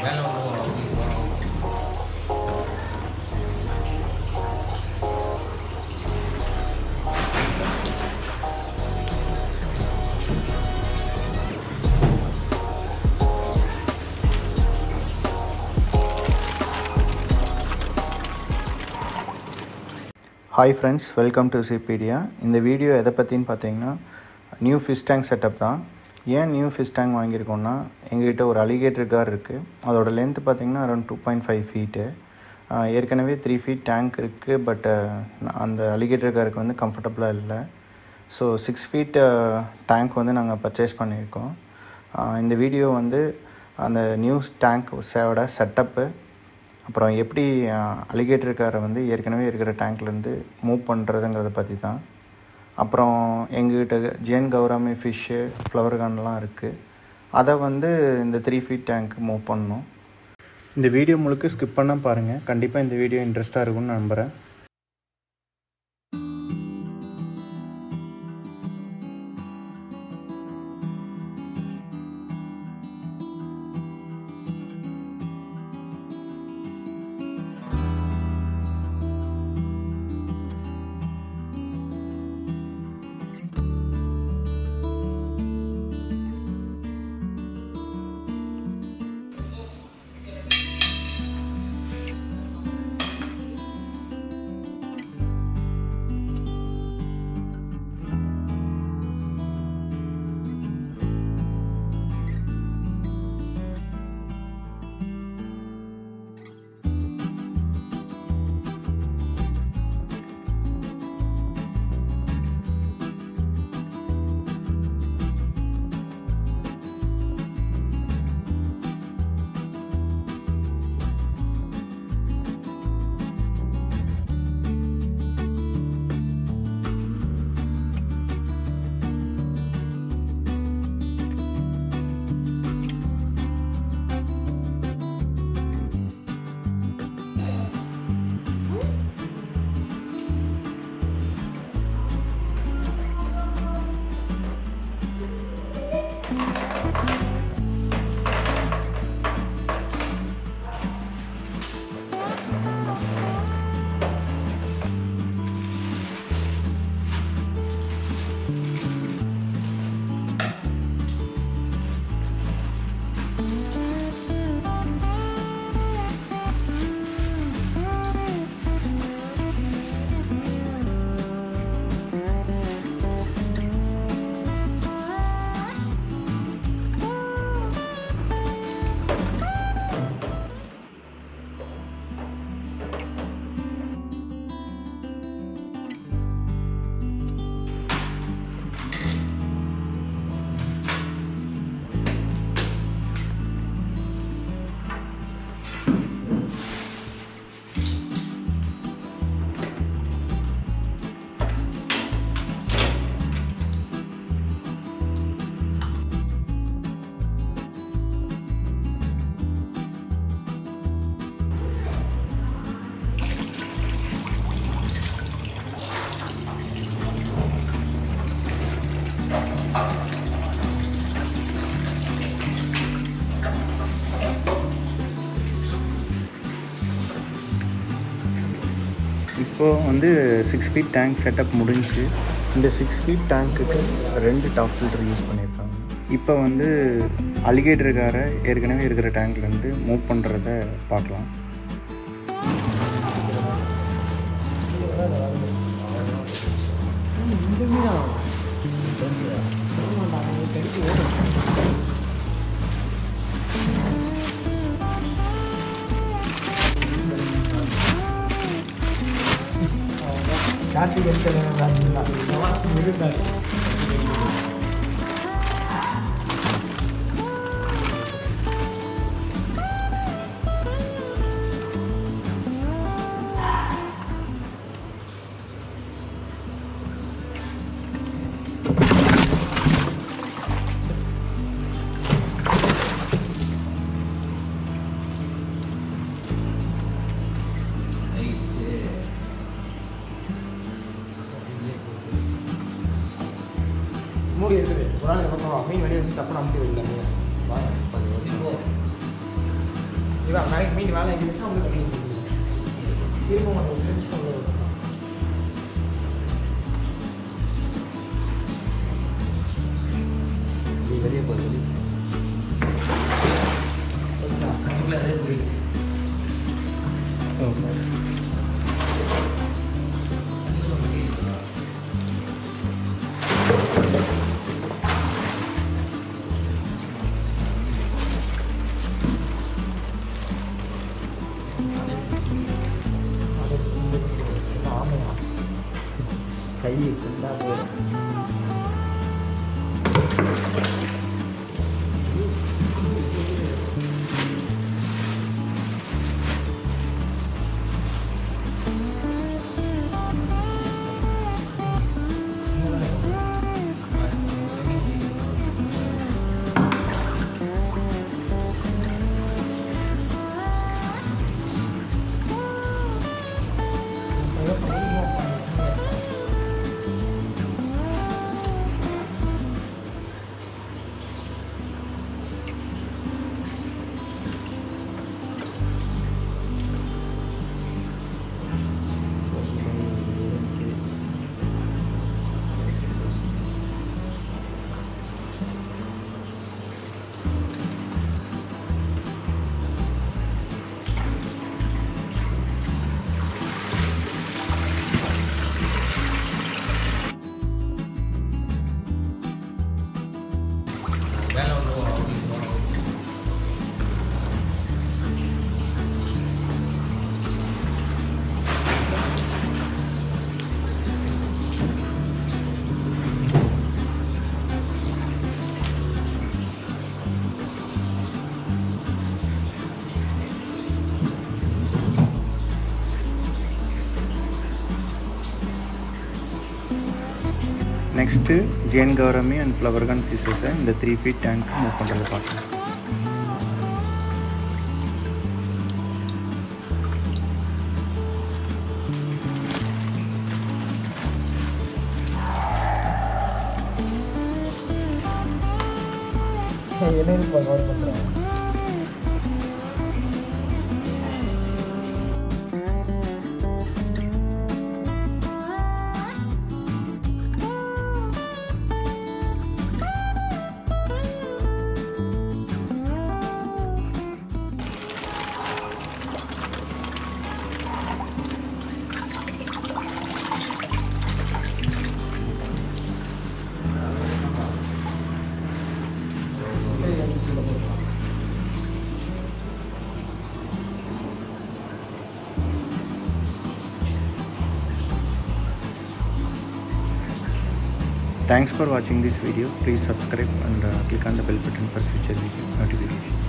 மேலே வந்து hi friends welcome to சிபீடியா இந்த வீடியோ எதை பற்றின்னு பார்த்தீங்கன்னா நியூ ஃபிஷ் டேங்க் செட்டப் தான் ஏன் நியூ ஃபிஷ் டேங்க் வாங்கியிருக்கோம்னா எங்ககிட்ட ஒரு அலிகேட்டர் கார் இருக்குது அதோட லென்த் பார்த்தீங்கன்னா around two point five feet ஏற்கனவே த்ரீ ஃபீட் டேங்க் இருக்குது பட் அந்த அலிகேட்டர் காருக்கு வந்து கம்ஃபர்டபுளாக இல்லை ஸோ சிக்ஸ் ஃபீட் டேங்க் வந்து நாங்கள் பர்ச்சேஸ் பண்ணியிருக்கோம் ஆஹ் இந்த வீடியோ வந்து அந்த நியூ டேங்க் சேவோட செட்டப்பு அப்புறம் எப்படி அலிகேட்டர் காரை வந்து ஏற்கனவே இருக்கிற டேங்க்லேருந்து மூவ் பண்ணுறதுங்கிறத பற்றி தான் அப்புறம் எங்ககிட்ட ஜேன் கௌராமி ஃபிஷ்ஷு ஃப்ளவர் கான்லாம் இருக்குது அதை வந்து இந்த த்ரீ ஃபீட் டேங்க் மூவ் பண்ணணும் இந்த வீடியோ முழுக்க ஸ்கிப் பண்ண பாருங்கள் கண்டிப்பாக இந்த வீடியோ இன்ட்ரெஸ்ட்டாக இருக்கும்னு நம்புகிறேன் இப்போது வந்து சிக்ஸ் ஃபீட் டேங்க் செட்டப் முடிஞ்சு இந்த சிக்ஸ் ஃபீட் டேங்க்குக்கு ரெண்டு டாப் ஃபில்டர் யூஸ் பண்ணியிருக்காங்க இப்போ வந்து அலிகேட்டர் காரை ஏற்கனவே இருக்கிற டேங்க்லேருந்து மூவ் பண்ணுறத பார்க்கலாம் மூடி இருக்குது ஒரு நாள் பக்கம் மீன் வெளியே வச்சு தப்பு நம்பி இல்லை மீன் வாங்க இப்போ இதுதான் நாளைக்கு மீன் வேலை எங்கிருந்துச்சுன்னா உங்களுக்கு மீன் திரும்ப ஒரு நிமிஷம் உள்ள விடணும். வெளியே போகுது வெளியே போச்சா? கண்டிப்பாக அதே போயிடுச்சு அது இந்த- ஆமையா? கை ஃபுல்லா போயிடும் வேலை வந்து அவங்களுக்கு நெக்ஸ்ட்டு ஜேன் கௌரமி அண்ட் ஃப்ளவர்கன் ஃபிஷஸை இந்த த்ரீ ஃபீட் டேங்க் மூவ் பண்ணுறது பார்க்கலாம் என்ன இருக்கு கவர் பண்ணுறேன் Thanks for watching this video. Please subscribe and uh, click on the bell button for future video notifications.